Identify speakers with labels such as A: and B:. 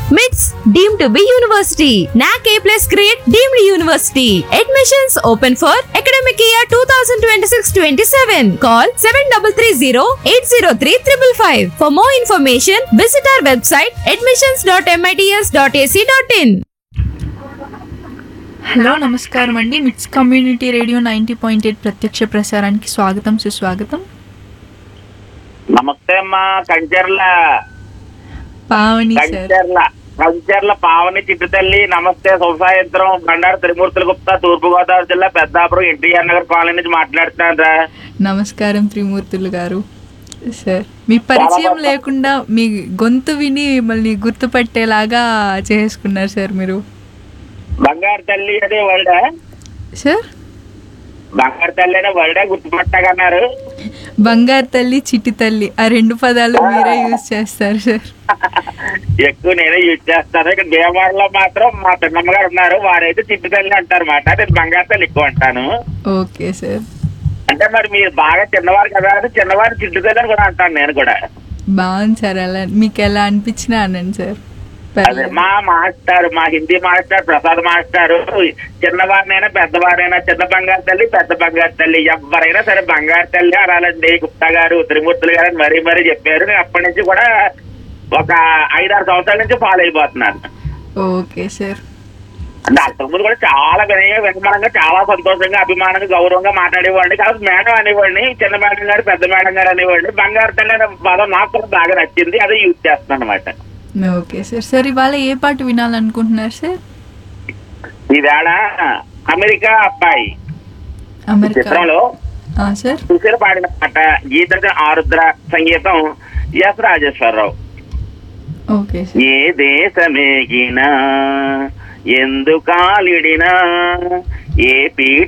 A: MITS deemed to be university. NAC A plus grade deemed university. Admissions open for academic year 2026-27. Call 7330-803-555. For more information, visit our website admissions.mits.ac.in.
B: Hello నమస్కారం అండి MITS community radio ninety point eight ప్రత్యక్ష ప్రసారానికి స్వాగతం సుస్వాగతం
C: నమస్తే అమ్మా Kancharla
B: Pavani sir
C: Kancharla Kancharla Pavani చిట్టు తల్లి నమస్తే శుభసాయంత్రం బండారు త్రిమూర్తుల గుప్తా తూర్పు గోదావరి జిల్లా పెద్దాపురం ఎన్టీఆర్ నగర్ కాలనీ నుంచి మాట్లాడుతున్నాను రా
B: నమస్కారం త్రిమూర్తులు గారు సార్ మీ పరిచయం లేకుండా మీ గొంతు విని మిమ్మల్ని గుర్తుపట్టేలాగా చేసుకున్నారు సార్ మీరు
C: బంగారు తల్లి అదే వరడ
B: సార్
C: బంగారు తల్లి అనే వరడే గుర్తుపట్టగన్నారు
B: బంగారు తల్లి చిట్టి తల్లి ఆ రెండు పదాలు మీరే యూజ్ చేస్తారు సార్
C: ఎక్కువ నేనే యూజ్ చేస్తాను ఇక్కడ భీమవరంలో మాత్రం మా పిన్నమ్మ గారు ఉన్నారు వారైతే చిట్టు తల్లి అంటారు మాట నేను బంగారు తల్లి ఎక్కువ అంటాను
B: ఓకే సార్
C: అంటే మరి మీరు బాగా చిన్నవారు కదా అని చిన్నవారు చిట్టు తల్లి అని కూడా అంటాను నేను కూడా
B: బాగుంది సార్ అలా మీకు ఎలా అనిపించినా అనండి సార్
C: అదే
B: పర్లేదు.
C: మా మాస్టర్ మా హిందీ మాస్టర్ ప్రసాద్ మాస్టర్ చిన్నవారినైనా పెద్దవారైనా చిన్న బంగారు తల్లి పెద్ద బంగారు తల్లి ఎవరైనా సరే బంగారు తల్లి అనాలండి గుప్తా గారు త్రిమూర్తులు గారు అని మరీ మరీ చెప్పారు నేను అప్పటి నుంచి కూడా ఒక ఐదారు సంవత్సరాల నుంచి ఫాలో అయిపోతున్నాను
B: ఓకే సార్
C: అంటే అంతకుముందు కూడా చాలా వినయ వినమనంగా చాలా సంతోషంగా అభిమానంగా గౌరవంగా మాట్లాడేవాడిని కాబట్టి మేడం అనేవాడిని చిన్న మేడం గారు పెద్ద మేడం గారు అనేవాడిని బంగారు తల్లి అనే పదం నాకు కూడా బాగా నచ్చింది అదే యూజ్ చేస్తున్నాను అనమాట
B: ఓకే సార్ సార్ ఇవాళ ఏ పాట వినాలనుకుంటున్నారు సార్
C: ఈవేళ అమెరికా అబ్బాయి ఈ
B: అమెరికా
C: చిత్రంలో
B: ఆ, సార్
C: సుశీల పాడిన పాట గీత ఆరుద్ర సంగీతం ఎస్ రాజేశ్వరరావు
B: ఓకే సార్
C: ఏ దేశమేగినా ఎందు కాలిడినా ఏ పీఠ